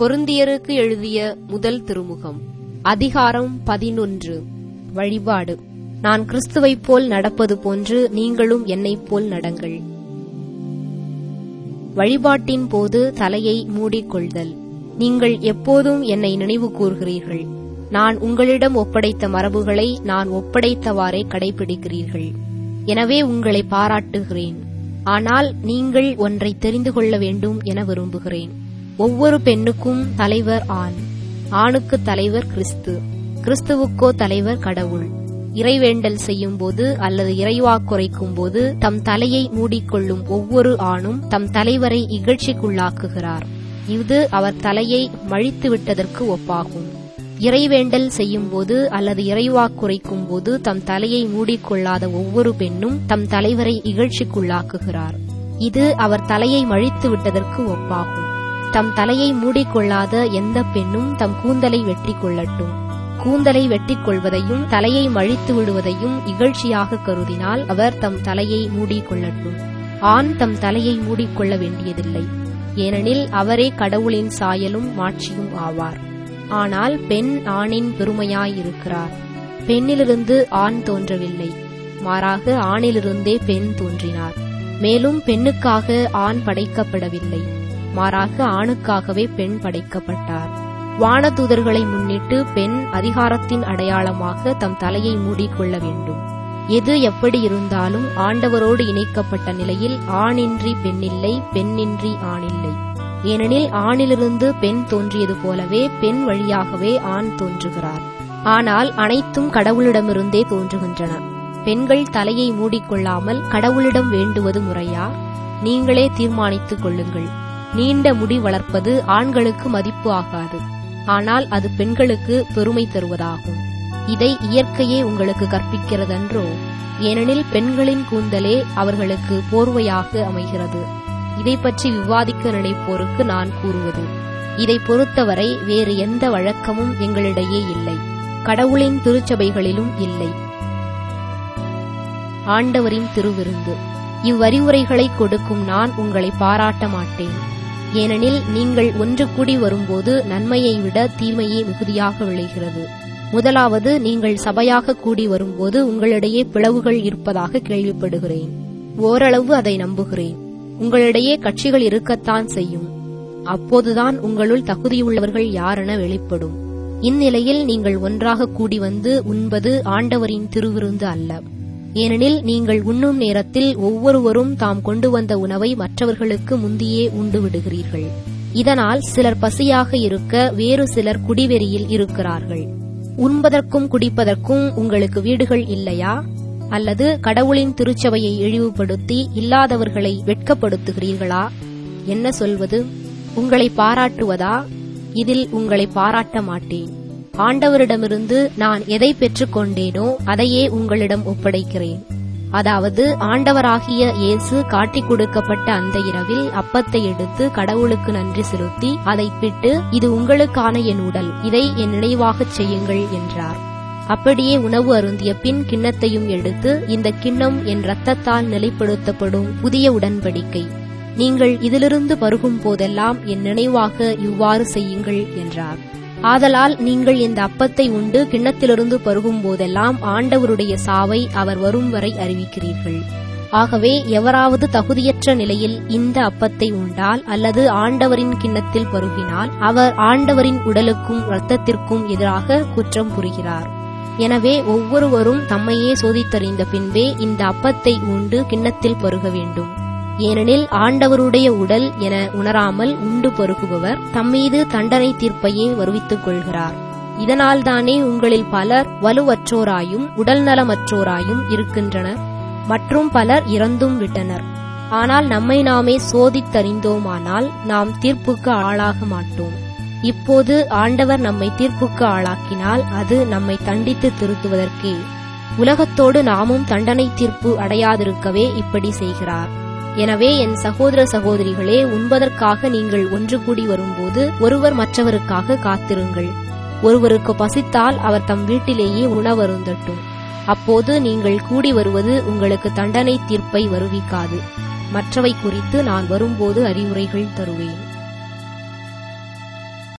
கொருந்தியருக்கு எழுதிய முதல் திருமுகம் அதிகாரம் பதினொன்று வழிபாடு நான் கிறிஸ்துவைப் போல் நடப்பது போன்று நீங்களும் என்னைப் போல் நடங்கள் வழிபாட்டின் போது தலையை மூடிக்கொள்தல் நீங்கள் எப்போதும் என்னை நினைவு கூர்கிறீர்கள் நான் உங்களிடம் ஒப்படைத்த மரபுகளை நான் ஒப்படைத்தவாறே கடைபிடிக்கிறீர்கள் எனவே உங்களை பாராட்டுகிறேன் ஆனால் நீங்கள் ஒன்றை தெரிந்து கொள்ள வேண்டும் என விரும்புகிறேன் ஒவ்வொரு பெண்ணுக்கும் தலைவர் ஆண் ஆணுக்கு தலைவர் கிறிஸ்து கிறிஸ்துவுக்கோ தலைவர் கடவுள் இறைவேண்டல் செய்யும் போது அல்லது இறைவாக்குரைக்கும் போது தம் தலையை மூடிக்கொள்ளும் ஒவ்வொரு ஆணும் தம் தலைவரை இகழ்ச்சிக்குள்ளாக்குகிறார் இது அவர் தலையை மழித்து விட்டதற்கு ஒப்பாகும் இறைவேண்டல் செய்யும் போது அல்லது இறைவாக்குரைக்கும் போது தம் தலையை மூடிக்கொள்ளாத ஒவ்வொரு பெண்ணும் தம் தலைவரை இகழ்ச்சிக்குள்ளாக்குகிறார் இது அவர் தலையை மழித்து விட்டதற்கு ஒப்பாகும் தம் தலையை மூடிக்கொள்ளாத எந்த பெண்ணும் தம் கூந்தலை வெட்டி கொள்ளட்டும் கூந்தலை வெட்டிக் கொள்வதையும் தலையை மழித்து விடுவதையும் இகழ்ச்சியாக கருதினால் அவர் தம் தலையை மூடிக்கொள்ளட்டும் ஆண் தம் தலையை மூடிக்கொள்ள வேண்டியதில்லை ஏனெனில் அவரே கடவுளின் சாயலும் மாட்சியும் ஆவார் ஆனால் பெண் ஆணின் பெருமையாயிருக்கிறார் பெண்ணிலிருந்து ஆண் தோன்றவில்லை மாறாக ஆணிலிருந்தே பெண் தோன்றினார் மேலும் பெண்ணுக்காக ஆண் படைக்கப்படவில்லை மாறாக ஆணுக்காகவே பெண் படைக்கப்பட்டார் வானதூதர்களை முன்னிட்டு பெண் அதிகாரத்தின் அடையாளமாக தம் தலையை மூடிக்கொள்ள வேண்டும் எது எப்படி இருந்தாலும் ஆண்டவரோடு இணைக்கப்பட்ட நிலையில் ஆணின்றி பெண்ணில்லை பெண்ணின்றி ஆணில்லை ஏனெனில் ஆணிலிருந்து பெண் தோன்றியது போலவே பெண் வழியாகவே ஆண் தோன்றுகிறார் ஆனால் அனைத்தும் கடவுளிடமிருந்தே தோன்றுகின்றன பெண்கள் தலையை மூடிக்கொள்ளாமல் கடவுளிடம் வேண்டுவது முறையா நீங்களே தீர்மானித்துக் கொள்ளுங்கள் நீண்ட முடி வளர்ப்பது ஆண்களுக்கு மதிப்பு ஆகாது ஆனால் அது பெண்களுக்கு பெருமை தருவதாகும் இதை இயற்கையே உங்களுக்கு கற்பிக்கிறதன்றோ ஏனெனில் பெண்களின் கூந்தலே அவர்களுக்கு போர்வையாக அமைகிறது இதை பற்றி விவாதிக்க நினைப்போருக்கு நான் கூறுவது இதை பொறுத்தவரை வேறு எந்த வழக்கமும் எங்களிடையே இல்லை கடவுளின் திருச்சபைகளிலும் இல்லை ஆண்டவரின் திருவிருந்து இவ்வறிவுரைகளை கொடுக்கும் நான் உங்களை பாராட்ட மாட்டேன் ஏனெனில் நீங்கள் ஒன்று கூடி வரும்போது நன்மையை விட தீமையே மிகுதியாக விளைகிறது முதலாவது நீங்கள் சபையாக கூடி வரும்போது உங்களிடையே பிளவுகள் இருப்பதாக கேள்விப்படுகிறேன் ஓரளவு அதை நம்புகிறேன் உங்களிடையே கட்சிகள் இருக்கத்தான் செய்யும் அப்போதுதான் உங்களுள் தகுதியுள்ளவர்கள் யாரென வெளிப்படும் இந்நிலையில் நீங்கள் ஒன்றாக கூடி வந்து உண்பது ஆண்டவரின் திருவிருந்து அல்ல ஏனெனில் நீங்கள் உண்ணும் நேரத்தில் ஒவ்வொருவரும் தாம் கொண்டு வந்த உணவை மற்றவர்களுக்கு முந்தியே உண்டு விடுகிறீர்கள் இதனால் சிலர் பசியாக இருக்க வேறு சிலர் குடிவெறியில் இருக்கிறார்கள் உண்பதற்கும் குடிப்பதற்கும் உங்களுக்கு வீடுகள் இல்லையா அல்லது கடவுளின் திருச்சபையை இழிவுபடுத்தி இல்லாதவர்களை வெட்கப்படுத்துகிறீர்களா என்ன சொல்வது உங்களை பாராட்டுவதா இதில் உங்களை பாராட்ட மாட்டேன் ஆண்டவரிடமிருந்து நான் எதை பெற்றுக் கொண்டேனோ அதையே உங்களிடம் ஒப்படைக்கிறேன் அதாவது ஆண்டவராகிய இயேசு காட்டிக் கொடுக்கப்பட்ட அந்த இரவில் அப்பத்தை எடுத்து கடவுளுக்கு நன்றி செலுத்தி அதை பிட்டு இது உங்களுக்கான என் உடல் இதை என் நினைவாகச் செய்யுங்கள் என்றார் அப்படியே உணவு அருந்திய பின் கிண்ணத்தையும் எடுத்து இந்த கிண்ணம் என் இரத்தத்தால் நிலைப்படுத்தப்படும் புதிய உடன்படிக்கை நீங்கள் இதிலிருந்து பருகும் போதெல்லாம் என் நினைவாக இவ்வாறு செய்யுங்கள் என்றார் ஆதலால் நீங்கள் இந்த அப்பத்தை உண்டு கிண்ணத்திலிருந்து பருகும் போதெல்லாம் ஆண்டவருடைய சாவை அவர் வரும் வரை அறிவிக்கிறீர்கள் ஆகவே எவராவது தகுதியற்ற நிலையில் இந்த அப்பத்தை உண்டால் அல்லது ஆண்டவரின் கிண்ணத்தில் பருகினால் அவர் ஆண்டவரின் உடலுக்கும் இரத்தத்திற்கும் எதிராக குற்றம் புரிகிறார் எனவே ஒவ்வொருவரும் தம்மையே சோதித்தறிந்த பின்பே இந்த அப்பத்தை உண்டு கிண்ணத்தில் பருக வேண்டும் ஏனெனில் ஆண்டவருடைய உடல் என உணராமல் உண்டு பருகுபவர் தம்மீது தண்டனை தீர்ப்பையே வருவித்துக் கொள்கிறார் இதனால்தானே உங்களில் பலர் வலுவற்றோராயும் உடல் நலமற்றோராயும் இருக்கின்றனர் மற்றும் பலர் இறந்தும் விட்டனர் ஆனால் நம்மை நாமே சோதித்தறிந்தோமானால் நாம் தீர்ப்புக்கு ஆளாக மாட்டோம் இப்போது ஆண்டவர் நம்மை தீர்ப்புக்கு ஆளாக்கினால் அது நம்மை தண்டித்து திருத்துவதற்கே உலகத்தோடு நாமும் தண்டனை தீர்ப்பு அடையாதிருக்கவே இப்படி செய்கிறார் எனவே என் சகோதர சகோதரிகளே உண்பதற்காக நீங்கள் ஒன்று கூடி வரும்போது ஒருவர் மற்றவருக்காக காத்திருங்கள் ஒருவருக்கு பசித்தால் அவர் தம் வீட்டிலேயே உணவருந்தட்டும் அப்போது நீங்கள் கூடி வருவது உங்களுக்கு தண்டனை தீர்ப்பை வருவிக்காது மற்றவை குறித்து நான் வரும்போது அறிவுரைகள் தருவேன்